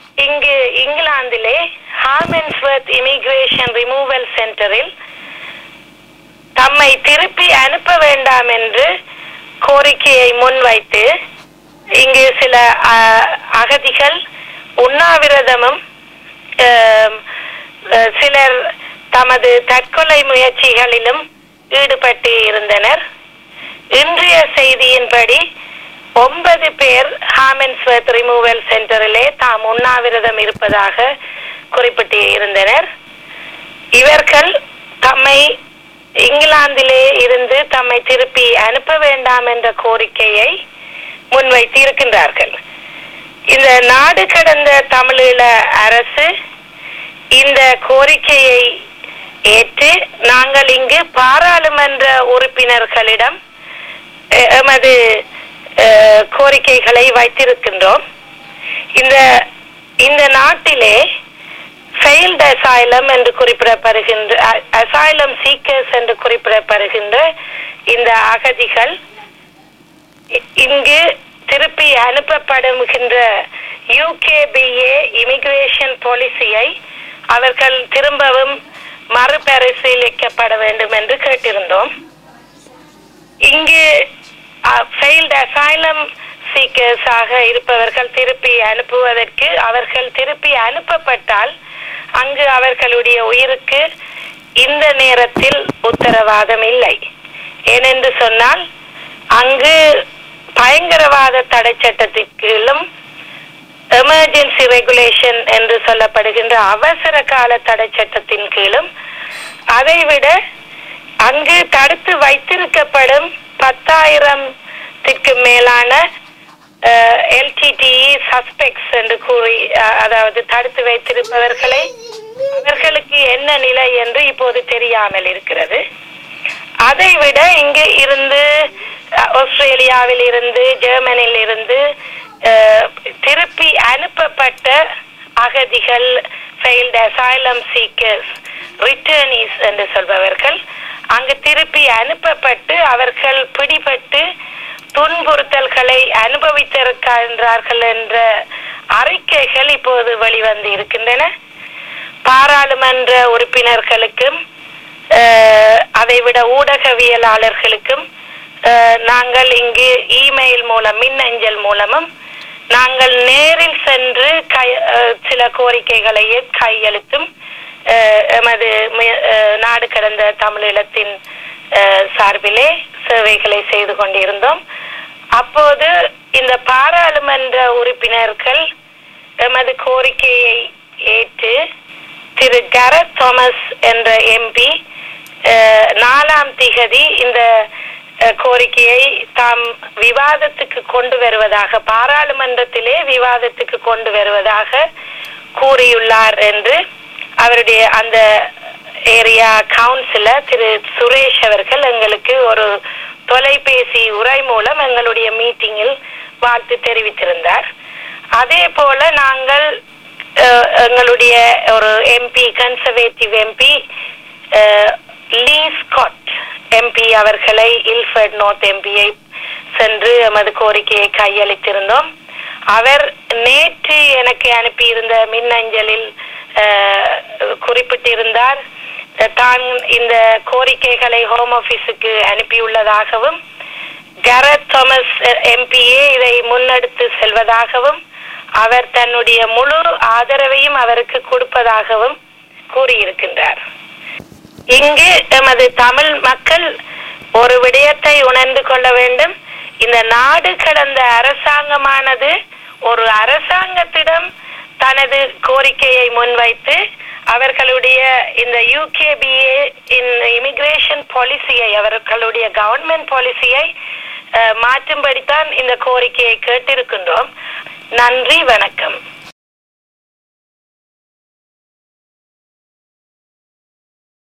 இங்கு இங்கிலாந்திலே ஹார்மென்ஸ்வர்த் immigration removal சென்டரில் தம்மை திருப்பி அனுப்ப வேண்டாம் என்று கோரிக்கையை முன்வைத்து இங்கு சில அ- அகதிகள் உண்ணாவிரதமும் ஆம், அஹ், சிலர் தமது தற்கொலை முயற்சிகளிலும் ஈடுபட்டு இருந்தனர் இன்றைய செய்தியின்படி ஒன்பது பேர் ஹாமென்ஸ்வர்த் ரிமூவல் சென்டரிலே தாம் உண்ணாவிரதம் இருப்பதாக குறிப்பிட்டு இருந்தனர் இவர்கள் தம்மை இங்கிலாந்திலே இருந்து தம்மை திருப்பி அனுப்ப வேண்டாம் என்ற கோரிக்கையை முன்வைத்து இருக்கின்றார்கள் இந்த நாடு கடந்த தமிழீழ அரசு இந்த கோரிக்கையை ஏற்று நாங்கள் இங்கு பாராளுமன்ற உறுப்பினர்களிடம் எ- எமது அஹ், கோரிக்கைகளை வைத்திருக்கின்றோம் இந்த இந்த நாட்டிலே ஃபெயில்ட் அசைலம் என்று குறிப்பிடப்படுகின்ற அசைலம் சீக்கர்ஸ் என்று குறிப்பிடப்படுகின்ற இந்த அகதிகள் இ- இங்கு திருப்பி அனுப்பப்படுகின்ற யூகேபிஏ இமிகிரேஷன் பாலிசியை அவர்கள் திரும்பவும் மறுபரிசீலிக்கப்பட வேண்டும் என்று கேட்டிருந்தோம் இங்கு ஃபெயில்ட் அசைலம் சீக்கர்ஸாக இருப்பவர்கள் திருப்பி அனுப்புவதற்கு அவர்கள் திருப்பி அனுப்பப்பட்டால் அங்கு அவர்களுடைய உயிருக்கு இந்த நேரத்தில் உத்தரவாதம் இல்லை ஏனென்று சொன்னால் அங்கு பயங்கரவாத தடை சட்டத்திற்குள்ளும் எமர்ஜென்சி ரெகுலேஷன் என்று சொல்லப்படுகின்ற அவசர கால தடை சட்டத்தின் கீழும் அதைவிட அங்கு தடுத்து வைத்திருக்கப்படும் பத்தாயிரத்திற்கு மேலான எல்டிடிஇ சஸ்பெக்ட்ஸ் என்று கூறி அஹ், அதாவது தடுத்து வைத்திருப்பவர்களை அவர்களுக்கு என்ன நிலை என்று இப்போது தெரியாமல் இருக்கிறது அதைவிட இங்கு இருந்து அஹ், ஆஸ்திரேலியாவில் இருந்து ஜெர்மனியில் இருந்து அஹ், திருப்பி அனுப்பப்பட்ட அகதிகள் ஃபெயில்ட் அசைலம் சீக்கர்ஸ் ரிட்டர்னீஸ் என்று சொல்பவர்கள் அங்கு திருப்பி அனுப்பப்பட்டு அவர்கள் பிடிபட்டு துன்புறுத்தல்களை அனுபவித்திருக்கின்றார்கள் என்ற அறிக்கைகள் இப்போது வெளிவந்து இருக்கின்றன பாராளுமன்ற உறுப்பினர்களுக்கும் அஹ், அதைவிட ஊடகவியலாளர்களுக்கும் அஹ், நாங்கள் இங்கு இமெயில் மூலம் மின்னஞ்சல் மூலமும் நாங்கள் நேரில் சென்று கை அஹ், சில கோரிக்கைகளையே கையெழுத்தும் அஹ், எமது முய- அஹ், நாடு கடந்த தமிழீழத்தின் அஹ், சார்பிலே சேவைகளை செய்து கொண்டிருந்தோம் அப்போது இந்த பாராளுமன்ற உறுப்பினர்கள் எமது கோரிக்கையை ஏற்று திரு கரத் தாமஸ் என்ற எம்பி நாலாம் திகதி இந்த அஹ், கோரிக்கையை தாம் விவாதத்துக்கு கொண்டு வருவதாக பாராளுமன்றத்திலே விவாதத்துக்கு கொண்டு வருவதாக கூறியுள்ளார் என்று அவருடைய அந்த ஏரியா கவுன்சிலர் திரு சுரேஷ் அவர்கள் எங்களுக்கு ஒரு தொலைபேசி உரை மூலம் எங்களுடைய மீட்டிங்கில் வாழ்த்து தெரிவித்திருந்தார் அதே போல நாங்கள் அஹ், எங்களுடைய ஒரு MP conservative MP Lee Scott MP அவர்களை இல்ஃபர்ட் நோர்த் எம்பியை சென்று எமது கோரிக்கையை கையளித்திருந்தோம் அவர் நேற்று எனக்கு அனுப்பியிருந்த மின்னஞ்சலில் அஹ், குறிப்பிட்டிருந்தார் அஹ், தான் இந்த கோரிக்கைகளை ஹோம் ஆபீஸுக்கு அனுப்பியுள்ளதாகவும் கரத் தாமஸ் எம்பிஏ இதை முன்னெடுத்து செல்வதாகவும் அவர் தன்னுடைய முழு ஆதரவையும் அவருக்கு கொடுப்பதாகவும் கூறியிருக்கின்றார் இங்கு எமது தமிழ் மக்கள் ஒரு விடயத்தை உணர்ந்து கொள்ள வேண்டும் இந்த நாடு கடந்த அரசாங்கமானது ஒரு அரசாங்கத்திடம் தனது கோரிக்கையை முன்வைத்து அவர்களுடைய இந்த யூகேபிஏ இன் இமிகிரேஷன் பாலிசியை அவர்களுடைய கவர்மெண்ட் பாலிசியை மாற்றும்படித்தான் இந்த கோரிக்கையை கேட்டிருக்கின்றோம் நன்றி வணக்கம்